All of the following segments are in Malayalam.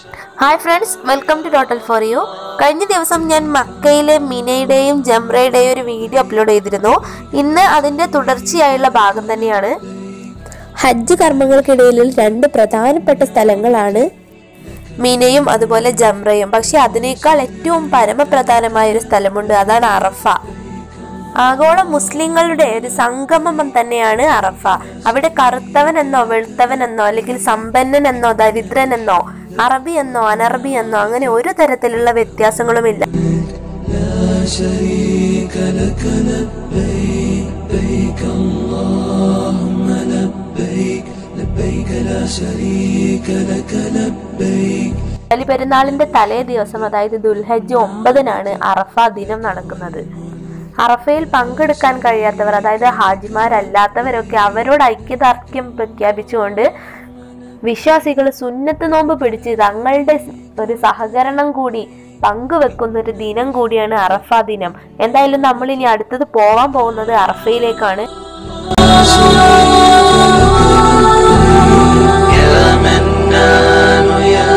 hi friends welcome to total for you കഴിഞ്ഞ ദിവസം ഞാൻ മക്കയിലെ മിനയുടെയും ജംറയുടെയും ഒരു വീഡിയോ അപ്ലോഡ് ചെയ്തിരുന്നു ഇന്ന് അതിൻ്റെ തുടർച്ചയായുള്ള ഭാഗം തന്നെയാണ് ഹജ്ജ് കർമ്മങ്ങൾക്കിടയിൽ രണ്ട് പ്രധാനപ്പെട്ട സ്ഥലങ്ങളാണ് മിനയും അതുപോലെ ജംറയും പക്ഷെ അതിനേക്കാൾ ഏറ്റവും പരമപ്രധാനമായ ഒരു സ്ഥലമുണ്ട് അതാണ് അറഫ ആഗോള മുസ്ലിങ്ങളുടെ ഒരു സംഗമം തന്നെയാണ് അറഫ അവിടെ കറുത്തവൻ എന്നോ വെളുത്തവൻ എന്നോ അല്ലെങ്കിൽ സമ്പന്നൻ എന്നോ ദരിദ്രൻ എന്നോ അറബി എന്നോ അനറബി എന്നോ അങ്ങനെ ഒരു തരത്തിലുള്ള വ്യത്യാസങ്ങളുമില്ല لا شريك لك لبيك اللهم لبيك لبيك لا شريك لك لبيك ബലി പെരുന്നാളിന്റെ തലേ ദിവസം അതായത് ദുൽഹജ്ജ് ഒമ്പതിനാണ് അറഫ ദിനം നടക്കുന്നത് അറഫയിൽ പങ്കെടുക്കാൻ കഴിയാത്തവർ അതായത് ഹാജിമാരല്ലാത്തവരൊക്കെ അവരോട് ഐക്യദാർഢ്യം പ്രഖ്യാപിച്ചുകൊണ്ട് വിശ്വാസികൾ സുന്നത്ത് നോമ്പ് പിടിച്ച് തങ്ങളുടെ ഒരു സഹകരണം കൂടി പങ്കുവെക്കുന്ന ഒരു ദിനം കൂടിയാണ് അറഫ ദിനം എന്തായാലും നമ്മൾ ഇനി അടുത്തത് പോവാൻ പോകുന്നത് അറഫയിലേക്കാണ് يا منان يا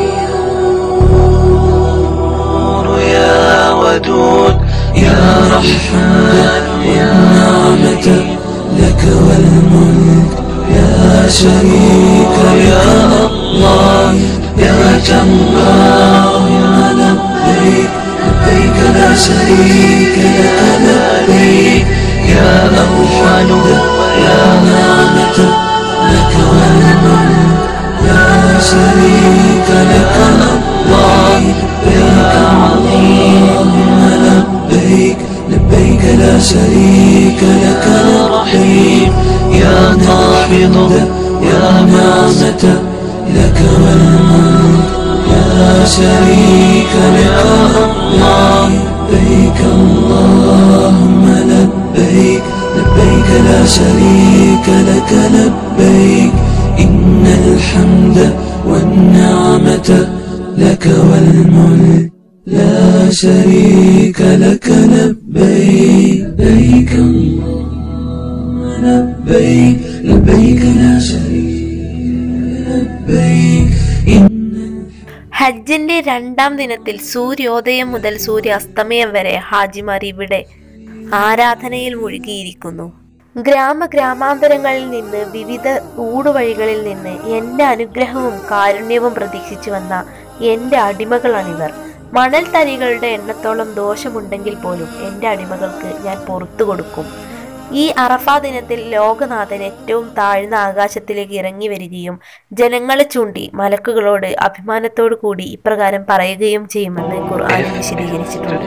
ديار يا ودود يا رحمن يا نعمة لك والملك يا شريك يا الله يا جبار يا لبيك لبيك لا شريك لك لبيك يا أول يا نعمة لك والملك لا شريك لك الله لبيك عظيم لبيك لبيك لا شريك لك رحيم يا قابض يا نعمة لك والملك لا شريك لك الله لبيك اللهم لبيك لبيك لا شريك لك لبيك إن الحمد والنعمة لك والملك لا شريك لك لبيك لبيك اللهم لبيك لبيك لا شريك لبيك إن ഹജ്ജിന്റെ രണ്ടാം ദിനത്തിൽ സൂര്യോദയം മുതൽ സൂര്യാസ്തമയം വരെ ഹാജിമാർ ഇവിടെ ആരാധനയിൽ മുഴുകിയിരിക്കുന്നു ഗ്രാമ ഗ്രാമാന്തരങ്ങളിൽ നിന്ന് വിവിധ ഊടുവഴികളിൽ നിന്ന് എൻ്റെ അനുഗ്രഹവും കാരുണ്യവും പ്രതീക്ഷിച്ചു വന്ന എൻ്റെ അടിമകളാണിവർ മണൽ തരികളുടെ എണ്ണത്തോളം ദോഷമുണ്ടെങ്കിൽ പോലും എൻ്റെ അടിമകൾക്ക് ഞാൻ പുറത്തു കൊടുക്കും ഈ അറഫ ദിനത്തിൽ ലോകനാഥൻ ഏറ്റവും താഴ്ന്ന ആകാശത്തിലേക്ക് ഇറങ്ങി വരികയും ജനങ്ങളെ ചൂണ്ടി മലക്കുകളോട് അഭിമാനത്തോടു കൂടി ഇപ്രകാരം പറയുകയും ചെയ്യുമെന്ന് ഖുർആാനിൽ വിശദീകരിച്ചിട്ടുണ്ട്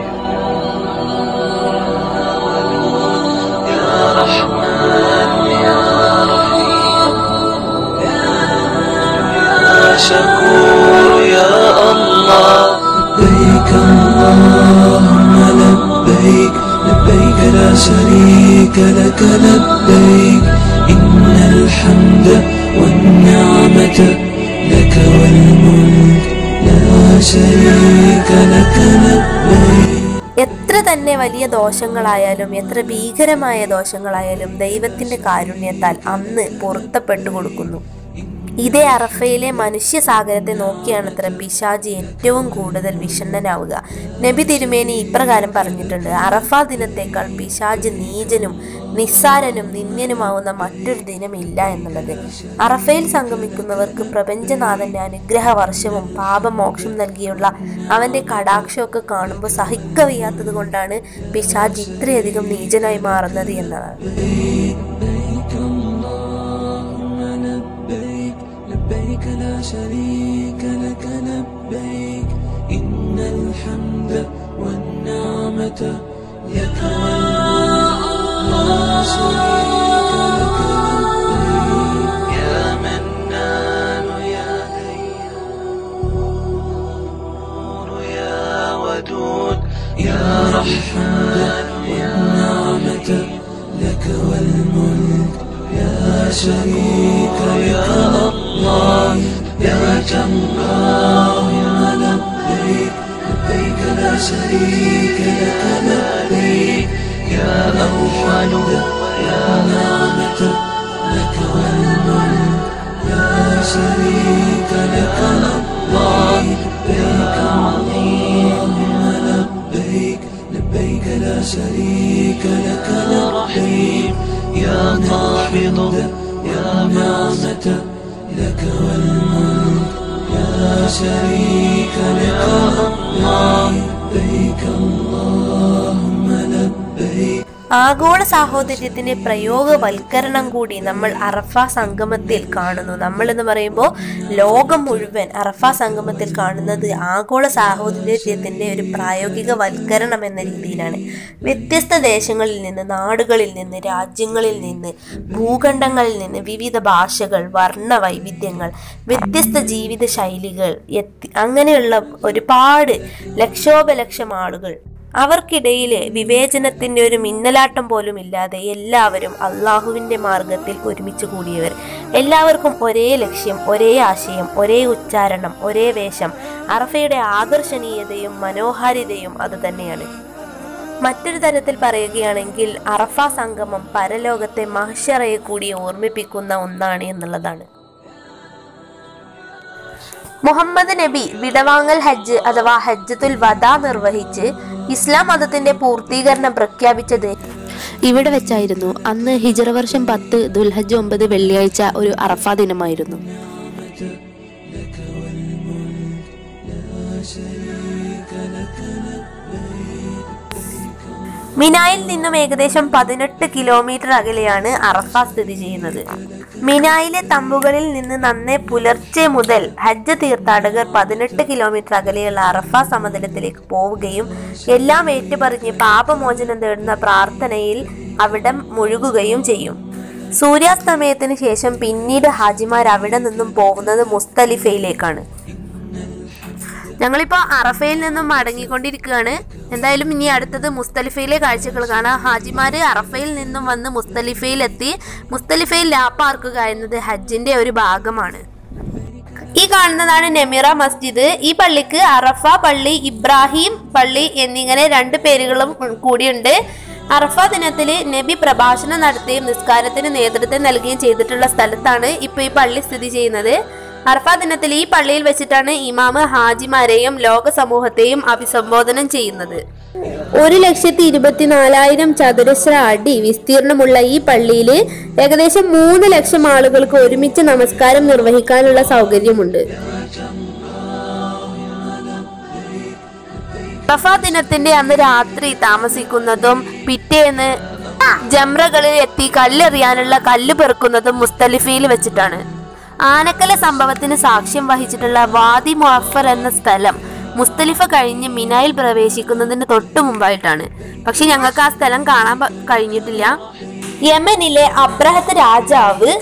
يا رحمن يا رحيم يا شكور يا الله لبيك اللهم لبيك لبيك لا شريك لك لبيك إن الحمد والنعمة لك والملك لا شريك لك لبيك എത്ര തന്നെ വലിയ ദോഷങ്ങളായാലും എത്ര ഭീകരമായ ദോഷങ്ങളായാലും ദൈവത്തിന്റെ കാരുണ്യത്താൽ അന്ന് പൊറുത്തപ്പെട്ടു കൊടുക്കുന്നു ഇതേ അറഫയിലെ മനുഷ്യസാഗരത്തെ നോക്കിയാണത്ര പിശാജി ഏറ്റവും കൂടുതൽ വിഷണ്ണനാവുക നബി തിരുമേനി ഇപ്രകാരം പറഞ്ഞിട്ടുണ്ട് അറഫ ദിനത്തേക്കാൾ പിശാജ് നീചനും നിസ്സാരനും നിന്ദ്യനുമാവുന്ന മറ്റൊരു ദിനമില്ല എന്നുള്ളത് അറഫയിൽ സംഗമിക്കുന്നവർക്ക് പ്രപഞ്ചനാഥന്റെ അനുഗ്രഹ വർഷവും പാപമോക്ഷം നൽകിയുള്ള അവന്റെ കടാക്ഷമൊക്കെ കാണുമ്പോൾ സഹിക്കവയ്യാത്തത് കൊണ്ടാണ് പിശാജ് ഇത്രയധികം നീചനായി മാറുന്നത് എന്നതാണ് لبيك اللهم لبيك لبيك لا شريك لك لبيك إن الحمد والنعمة لك والملك لا شريك لك لبيك يا منان يا ديار يا ودود يا رحمن يا نعمة لك والملك يا شريك يا الله يا جبار يا لبيك لبيك لا شريك لك لبيك يا أول يا نعمة لك والملك لا شريك لك الله لك والملك لا شريك لك الله لبيك اللهم لبيك ആഗോള സാഹോദര്യത്തിന്റെ പ്രയോഗവൽക്കരണം കൂടി നമ്മൾ അറഫ സംഗമത്തിൽ കാണുന്നു നമ്മൾ എന്ന് പറയുമ്പോൾ ലോകം മുഴുവൻ അറഫ സംഗമത്തിൽ കാണുന്നത് ആഗോള സാഹോദര്യത്തിന്റെ ഒരു പ്രായോഗിക വൽക്കരണം എന്ന രീതിയിലാണ് വ്യത്യസ്ത ദേശങ്ങളിൽ നിന്ന് നാടുകളിൽ നിന്ന് രാജ്യങ്ങളിൽ നിന്ന് ഭൂഖണ്ഡങ്ങളിൽ നിന്ന് വിവിധ ഭാഷകൾ വർണ്ണ വൈവിധ്യങ്ങൾ വ്യത്യസ്ത ജീവിത ശൈലികൾ എത്തി അങ്ങനെയുള്ള ഒരുപാട് ലക്ഷോപലക്ഷം ആളുകൾ അവർക്കിടയിൽ വിവേചനത്തിന്റെ ഒരു മിന്നലാട്ടം പോലും ഇല്ലാതെ എല്ലാവരും അള്ളാഹുവിന്റെ മാർഗത്തിൽ ഒരുമിച്ച് കൂടിയവർ എല്ലാവർക്കും ഒരേ ലക്ഷ്യം ഒരേ ആശയം ഒരേ ഉച്ചാരണം ഒരേ വേഷം അറഫയുടെ ആകർഷണീയതയും മനോഹാരിതയും അതുതന്നെയാണ് മറ്റൊരു തരത്തിൽ പറയുകയാണെങ്കിൽ അറഫ സംഗമം പരലോകത്തെ മഹ്ഷറയെ കൂടി ഓർമ്മിപ്പിക്കുന്ന ഒന്നാണ് എന്നുള്ളതാണ് മുഹമ്മദ് നബി വിടവാങ്ങൽ ഹജ്ജ് അഥവാ ഹജ്ജത്തുൽ വദ നിർവഹിച്ച് ഇസ്ലാം മതത്തിന്റെ പൂർത്തീകരണം പ്രഖ്യാപിച്ചത് ഇവിടെ വെച്ചായിരുന്നു അന്ന് ഹിജറ വർഷം പത്ത് ദുൽഹജ്ജ് ഒമ്പത് വെള്ളിയാഴ്ച ഒരു അറഫ ദിനമായിരുന്നു മിനായിൽ നിന്നും ഏകദേശം പതിനെട്ട് കിലോമീറ്റർ അകലെയാണ് അറഫ സ്ഥിതി ചെയ്യുന്നത് മിനായിലെ തമ്പുകളിൽ നിന്ന് നന്നേ പുലർച്ചെ മുതൽ ഹജ്ജ് തീർത്ഥാടകർ പതിനെട്ട് കിലോമീറ്റർ അകലെയുള്ള അറഫ സമതലത്തിലേക്ക് പോവുകയും എല്ലാം ഏറ്റുപറഞ്ഞ് പാപമോചനം തേടുന്ന പ്രാർത്ഥനയിൽ അവിടം മുഴുകുകയും ചെയ്യും സൂര്യാസ്തമയത്തിന് ശേഷം പിന്നീട് ഹാജിമാർ അവിടെ നിന്നും പോകുന്നത് മുസ്തലിഫയിലേക്കാണ് ഞങ്ങളിപ്പോൾ അറഫയിൽ നിന്നും മടങ്ങിക്കൊണ്ടിരിക്കുകയാണ് എന്തായാലും ഇനി അടുത്തത് മുസ്തലിഫയിലെ കാഴ്ചകൾ കാണാം ഹാജിമാര് അറഫയിൽ നിന്നും വന്ന് മുസ്തലിഫയിലെത്തി മുസ്തലിഫയിൽ ലാപ്പാർക്കുക എന്നത് ഹജ്ജിന്റെ ഒരു ഭാഗമാണ് ഈ കാണുന്നതാണ് നെമിറ മസ്ജിദ് ഈ പള്ളിക്ക് അറഫ പള്ളി ഇബ്രാഹിം പള്ളി എന്നിങ്ങനെ രണ്ട് പേരുകളും കൂടിയുണ്ട് അറഫ ദിനത്തിൽ നബി പ്രഭാഷണം നടത്തുകയും നിസ്കാരത്തിന് നേതൃത്വം നൽകുകയും ചെയ്തിട്ടുള്ള സ്ഥലത്താണ് ഇപ്പോൾ ഈ പള്ളി സ്ഥിതി ചെയ്യുന്നത് അറഫ ദിനത്തിൽ ഈ പള്ളിയിൽ വെച്ചിട്ടാണ് ഇമാമ് ഹാജിമാരെയും ലോക സമൂഹത്തെയും അഭിസംബോധനം ചെയ്യുന്നത് ഒരു ലക്ഷത്തി ഇരുപത്തിനാലായിരം ചതുരശ്ര അടി വിസ്തീർണമുള്ള ഈ പള്ളിയിൽ ഏകദേശം മൂന്ന് ലക്ഷം ആളുകൾക്ക് ഒരുമിച്ച് നമസ്കാരം നിർവഹിക്കാനുള്ള സൗകര്യമുണ്ട് അറഫ ദിനത്തിന്റെ അന്ന് രാത്രി താമസിക്കുന്നതും പിറ്റേന്ന് ജംറകളിൽ എത്തി കല്ലെറിയാനുള്ള കല്ല് പെറുക്കുന്നതും മുസ്തലിഫയിൽ വെച്ചിട്ടാണ് ആനക്കല സംഭവത്തിന് സാക്ഷ്യം വഹിച്ചിട്ടുള്ള വാദി മുഅഫർ എന്ന സ്ഥലം മുസ്തലിഫ കഴിഞ്ഞ് മിനായിൽ പ്രവേശിക്കുന്നതിന് തൊട്ടു മുമ്പായിട്ടാണ് പക്ഷെ ഞങ്ങൾക്ക് ആ സ്ഥലം കാണാൻ പ- കഴിഞ്ഞിട്ടില്ല യമനിലെ അബ്രഹത്ത് രാജാവ്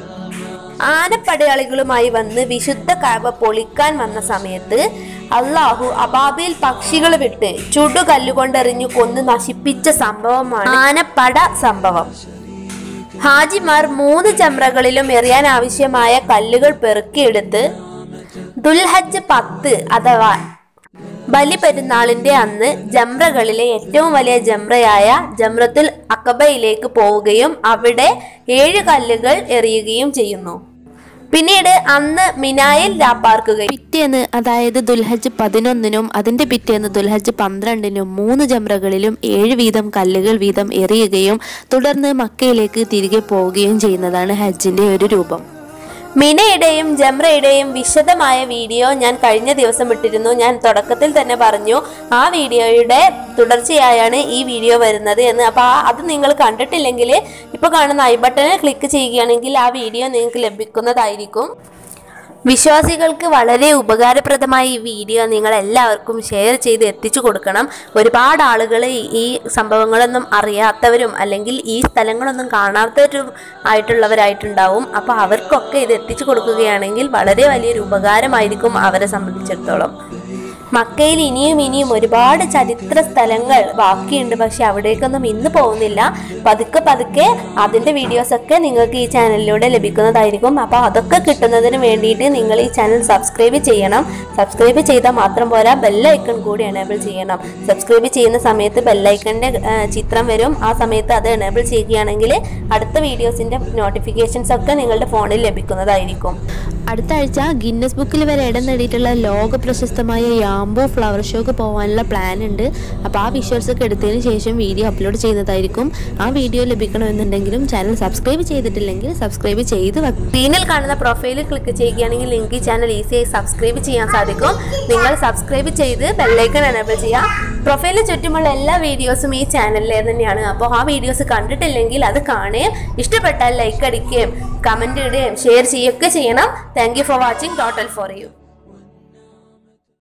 ആനപ്പടയാളികളുമായി വന്ന് വിശുദ്ധ കഅബ പൊളിക്കാൻ വന്ന സമയത്ത് അള്ളാഹു അബാബിൽ പക്ഷികൾ വിട്ട് ചുടുകല്ലുകൊണ്ടെറിഞ്ഞു കൊന്ന് നശിപ്പിച്ച സംഭവമാണ് ആനപ്പട സംഭവം ഹാജിമാർ മൂന്ന് ചമ്രകളിലും എറിയാൻ ആവശ്യമായ കല്ലുകൾ പെറുക്കിയെടുത്ത് ദുൽഹജ്ജ് പത്ത് അഥവാ ബലി പെരുന്നാളിന്റെ അന്ന് ജംറകളിലെ ഏറ്റവും വലിയ ജംറയായ ജംറത്തുൽ അക്കബയിലേക്ക് പോവുകയും അവിടെ ഏഴ് കല്ലുകൾ എറിയുകയും ചെയ്യുന്നു പിന്നീട് അന്ന് മിനായിൽ രാപ്പാർക്കുകയും പിറ്റേന്ന് അതായത് ദുൽഹജ്ജ് പതിനൊന്നിനും അതിന്റെ പിറ്റേന്ന് ദുൽഹജ്ജ് പന്ത്രണ്ടിനും മൂന്ന് ജംറകളിലും ഏഴ് വീതം കല്ലുകൾ വീതം എറിയുകയും തുടർന്ന് മക്കയിലേക്ക് തിരികെ പോവുകയും ചെയ്യുന്നതാണ് ഹജ്ജിന്റെ ഒരു രൂപം മിനയുടെയും ജംറയുടെയും വിശദമായ വീഡിയോ ഞാൻ കഴിഞ്ഞ ദിവസം ഇട്ടിരുന്നു ഞാൻ തുടക്കത്തിൽ തന്നെ പറഞ്ഞു ആ വീഡിയോയുടെ തുടർച്ചയായാണ് ഈ വീഡിയോ വരുന്നത് എന്ന് അപ്പോൾ അത് നിങ്ങൾ കണ്ടിട്ടില്ലെങ്കിൽ ഇപ്പോൾ കാണുന്ന ഐ ബട്ടണിൽ ക്ലിക്ക് ചെയ്യുകയാണെങ്കിൽ ആ വീഡിയോ നിങ്ങൾക്ക് ലഭിക്കുന്നതായിരിക്കും വിശ്വാസികൾക്ക് വളരെ ഉപകാരപ്രദമായ ഈ വീഡിയോ നിങ്ങൾ എല്ലാവർക്കും ഷെയർ ചെയ്ത് എത്തിച്ചു കൊടുക്കണം ഒരുപാട് ആളുകൾ ഈ സംഭവങ്ങളൊന്നും അറിയാത്തവരും അല്ലെങ്കിൽ ഈ സ്ഥലങ്ങളൊന്നും കാണാത്തവരും ആയിട്ടുള്ളവരായിട്ടുണ്ടാവും അപ്പോൾ അവർക്കൊക്കെ ഇത് എത്തിച്ചു കൊടുക്കുകയാണെങ്കിൽ വളരെ വലിയൊരു ഉപകാരമായിരിക്കും അവരെ സംബന്ധിച്ചിടത്തോളം മക്കയിൽ ഇനിയും ഇനിയും ഒരുപാട് ചരിത്ര സ്ഥലങ്ങൾ ബാക്കിയുണ്ട് പക്ഷെ അവിടേക്കൊന്നും ഇന്ന് പോകുന്നില്ല പതുക്കെ പതുക്കെ അതിൻ്റെ വീഡിയോസൊക്കെ നിങ്ങൾക്ക് ഈ ചാനലിലൂടെ ലഭിക്കുന്നതായിരിക്കും അപ്പോൾ അതൊക്കെ കിട്ടുന്നതിന് വേണ്ടിയിട്ട് നിങ്ങൾ ഈ ചാനൽ സബ്സ്ക്രൈബ് ചെയ്യണം സബ്സ്ക്രൈബ് ചെയ്താൽ മാത്രം പോരാ ബെല്ലൈക്കൺ കൂടി എനേബിൾ ചെയ്യണം സബ്സ്ക്രൈബ് ചെയ്യുന്ന സമയത്ത് ബെല്ലൈക്കണിൻ്റെ ചിത്രം വരും ആ സമയത്ത് അത് എനേബിൾ ചെയ്യുകയാണെങ്കിൽ അടുത്ത വീഡിയോസിൻ്റെ നോട്ടിഫിക്കേഷൻസ് ഒക്കെ നിങ്ങളുടെ ഫോണിൽ ലഭിക്കുന്നതായിരിക്കും അടുത്ത ആഴ്ച ഗിന്നസ് ബുക്കിൽ വരെ ഇടം നേടിയിട്ടുള്ള ലോക പ്രശസ്തമായ ബാംബു ഫ്ലവർ ഷോക്ക് പോകാനുള്ള പ്ലാൻ ഉണ്ട് അപ്പോൾ ആ വിഷ്വൽസ് ഒക്കെ എടുത്തതിന് ശേഷം വീഡിയോ അപ്ലോഡ് ചെയ്യുന്നതായിരിക്കും ആ വീഡിയോ ലഭിക്കണമെന്നുണ്ടെങ്കിലും ചാനൽ സബ്സ്ക്രൈബ് ചെയ്തിട്ടില്ലെങ്കിൽ സബ്സ്ക്രൈബ് ചെയ്ത് സ്ക്രീനിൽ കാണുന്ന പ്രൊഫൈലിൽ ക്ലിക്ക് ചെയ്യുകയാണെങ്കിൽ നിങ്ങൾക്ക് ഈ ചാനൽ ഈസിയായി സബ്സ്ക്രൈബ് ചെയ്യാൻ സാധിക്കും നിങ്ങൾ സബ്സ്ക്രൈബ് ചെയ്ത് ബെല്ലൈക്കൺ എനേബിൾ ചെയ്യുക പ്രൊഫൈലിന് ചുറ്റുമുള്ള എല്ലാ വീഡിയോസും ഈ ചാനലിലെ തന്നെയാണ് അപ്പോൾ ആ വീഡിയോസ് കണ്ടിട്ടില്ലെങ്കിൽ അത് കാണുകയും ഇഷ്ടപ്പെട്ടാൽ ലൈക്ക് അടിക്കുകയും കമൻറ്റ് ഇടുകയും ഷെയർ ചെയ്യുകയൊക്കെ ചെയ്യണം thank you for watching total for U